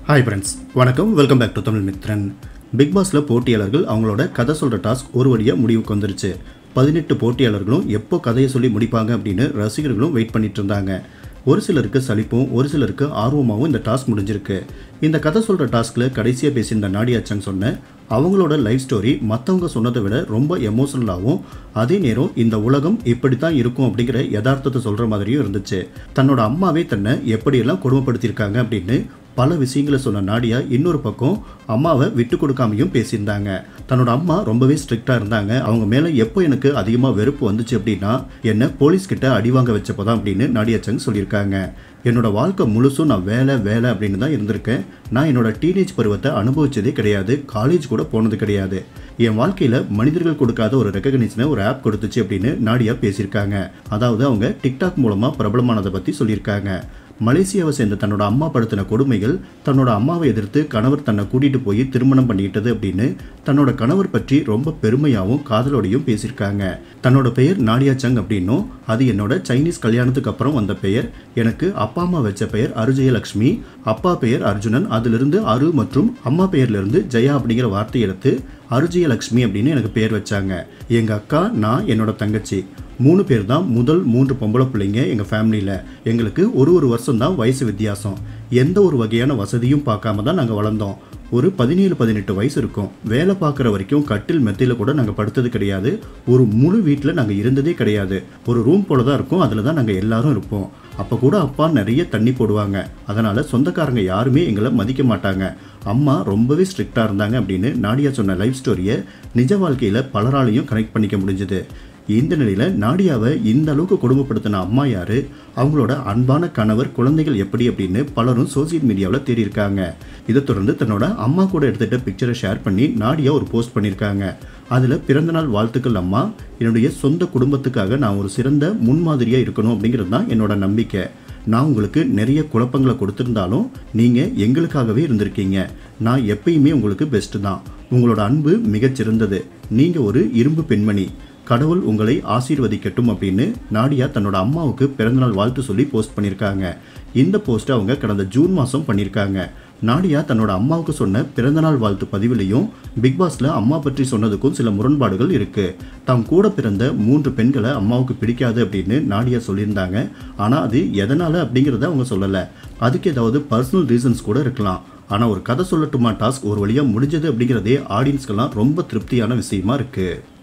hi friends வணக்கம் welcome back to Tamil Mithran big பாஸில் போட்டியாளர்கள் அவங்களோட கதை சொல்கிற டாஸ்க் ஒரு வழியாக முடிவுக்கு வந்துருச்சு பதினெட்டு போட்டியாளர்களும் எப்போ கதையை சொல்லி முடிப்பாங்க அப்படின்னு ரசிகர்களும் வெயிட் பண்ணிட்டு இருந்தாங்க ஒரு சிலருக்கு சலிப்பும் ஒரு சிலருக்கு ஆர்வமாகவும் இந்த டாஸ்க் முடிஞ்சிருக்கு இந்த கதை சொல்கிற டாஸ்கில் கடைசியாக பேசியிருந்த நாடியாச்சங் சொன்ன அவங்களோட லைஃப் ஸ்டோரி மற்றவங்க சொன்னதை விட ரொம்ப எமோஷனலாகவும் அதே நேரம் இந்த உலகம் இப்படி தான் இருக்கும் அப்படிங்கிற யதார்த்தத்தை சொல்கிற மாதிரியும் இருந்துச்சு தன்னோட அம்மாவே தன்னை எப்படியெல்லாம் கொடுமைப்படுத்தியிருக்காங்க அப்படின்னு பல விஷயங்களை சொன்ன நாடியா இன்னொரு பக்கம் அம்மாவை விட்டு கொடுக்காமையும் பேசியிருந்தாங்க தன்னோட அம்மா ரொம்பவே ஸ்ட்ரிக்டாக இருந்தாங்க அவங்க மேலே எப்போ எனக்கு அதிகமாக வெறுப்பு வந்துச்சு அப்படின்னா என்னை போலீஸ் கிட்ட அடி வாங்க வச்சப்போ தான் அப்படின்னு நாடியா சங் சொல்லியிருக்காங்க என்னோட வாழ்க்கை முழுசும் நான் வேலை வேலை அப்படின்னு தான் இருந்திருக்கேன் நான் என்னோட டீனேஜ் பருவத்தை அனுபவிச்சதே கிடையாது காலேஜ் கூட போனது கிடையாது என் வாழ்க்கையில் மனிதர்கள் கொடுக்காத ஒரு ரெக்கக்னிஷனை ஒரு ஆப் கொடுத்துச்சு அப்படின்னு நாடியா பேசியிருக்காங்க அதாவது அவங்க டிக்டாக் மூலமாக பிரபலமானதை பற்றி சொல்லியிருக்காங்க மலேசியாவை சேர்ந்த தன்னோட அம்மா படுத்தின கொடுமைகள் தன்னோட அம்மாவை எதிர்த்து கணவர் தன்னை கூட்டிட்டு போய் திருமணம் பண்ணிக்கிட்டது அப்படின்னு தன்னோட கணவர் பற்றி ரொம்ப பெருமையாகவும் காதலோடையும் பேசியிருக்காங்க தன்னோட பெயர் நாடியா சங் அப்படின்னும் அது என்னோட சைனீஸ் கல்யாணத்துக்கு அப்புறம் வந்த பெயர் எனக்கு அப்பா அம்மா வச்ச பெயர் அருஜயலக்ஷ்மி அப்பா பெயர் அர்ஜுனன் அதிலிருந்து அரு மற்றும் அம்மா பெயர்லேருந்து ஜெயா அப்படிங்கிற வார்த்தை எடுத்து அருஜயலக்ஷ்மி அப்படின்னு எனக்கு பெயர் வச்சாங்க எங்கள் அக்கா நான் என்னோட தங்கச்சி மூணு பேர் தான் முதல் மூன்று பொம்பளை பிள்ளைங்க எங்கள் ஃபேமிலியில் எங்களுக்கு ஒரு ஒரு வருஷம் தான் வயசு வித்தியாசம் எந்த ஒரு வகையான வசதியும் பார்க்காம தான் நாங்கள் வளர்ந்தோம் ஒரு பதினேழு பதினெட்டு வயசு இருக்கும் வேலை பார்க்குற வரைக்கும் கட்டில் மெத்தையில் கூட நாங்கள் படுத்தது கிடையாது ஒரு முழு வீட்டில் நாங்கள் இருந்ததே கிடையாது ஒரு ரூம் போல தான் இருக்கும் அதில் தான் நாங்கள் எல்லாரும் இருப்போம் அப்போ கூட அப்பா நிறைய தண்ணி போடுவாங்க அதனால் சொந்தக்காரங்க யாருமே எங்களை மதிக்க மாட்டாங்க அம்மா ரொம்பவே ஸ்ட்ரிக்டாக இருந்தாங்க அப்படின்னு நாடியா சொன்ன லைஃப் ஸ்டோரியை நிஜ வாழ்க்கையில் பலராலையும் கனெக்ட் பண்ணிக்க முடிஞ்சது இந்த நிலையில் நாடியாவை இந்த அளவுக்கு கொடுமைப்படுத்தின அம்மா யாரு அவங்களோட அன்பான கணவர் குழந்தைகள் எப்படி அப்படின்னு பலரும் சோசியல் மீடியாவில் தேடியிருக்காங்க இதை தொடர்ந்து தன்னோட அம்மா கூட எடுத்துகிட்ட பிக்சரை ஷேர் பண்ணி நாடியா ஒரு போஸ்ட் பண்ணியிருக்காங்க அதில் பிறந்தநாள் வாழ்த்துக்கள் அம்மா என்னுடைய சொந்த குடும்பத்துக்காக நான் ஒரு சிறந்த முன்மாதிரியாக இருக்கணும் அப்படிங்கிறது தான் என்னோட நம்பிக்கை நான் உங்களுக்கு நிறைய குழப்பங்களை கொடுத்துருந்தாலும் நீங்கள் எங்களுக்காகவே இருந்திருக்கீங்க நான் எப்பயுமே உங்களுக்கு பெஸ்ட்டு தான் உங்களோட அன்பு மிகச்சிறந்தது நீங்கள் ஒரு இரும்பு பெண்மணி கடவுள் உங்களை ஆசீர்வதிக்கட்டும் அப்படின்னு நாடியா தன்னோட அம்மாவுக்கு பிறந்தநாள் வாழ்த்து சொல்லி போஸ்ட் பண்ணியிருக்காங்க இந்த போஸ்ட்டை அவங்க கடந்த ஜூன் மாதம் பண்ணியிருக்காங்க நாடியா தன்னோட அம்மாவுக்கு சொன்ன பிறந்தநாள் வாழ்த்து பதிவிலையும் பிக் பாஸ்ல அம்மா பற்றி சொன்னதுக்கும் சில முரண்பாடுகள் இருக்கு தாம் கூட பிறந்த மூன்று பெண்களை அம்மாவுக்கு பிடிக்காது அப்படின்னு நாடியா சொல்லியிருந்தாங்க ஆனால் அது எதனால அப்படிங்கிறத அவங்க சொல்லலை அதுக்கு ஏதாவது பர்சனல் ரீசன்ஸ் கூட இருக்கலாம் ஆனால் ஒரு கதை சொல்லட்டுமா டாஸ்க் ஒரு வழியாக முடிஞ்சது அப்படிங்கிறதே ஆடியன்ஸ்க்கெல்லாம் ரொம்ப திருப்தியான விஷயமா இருக்குது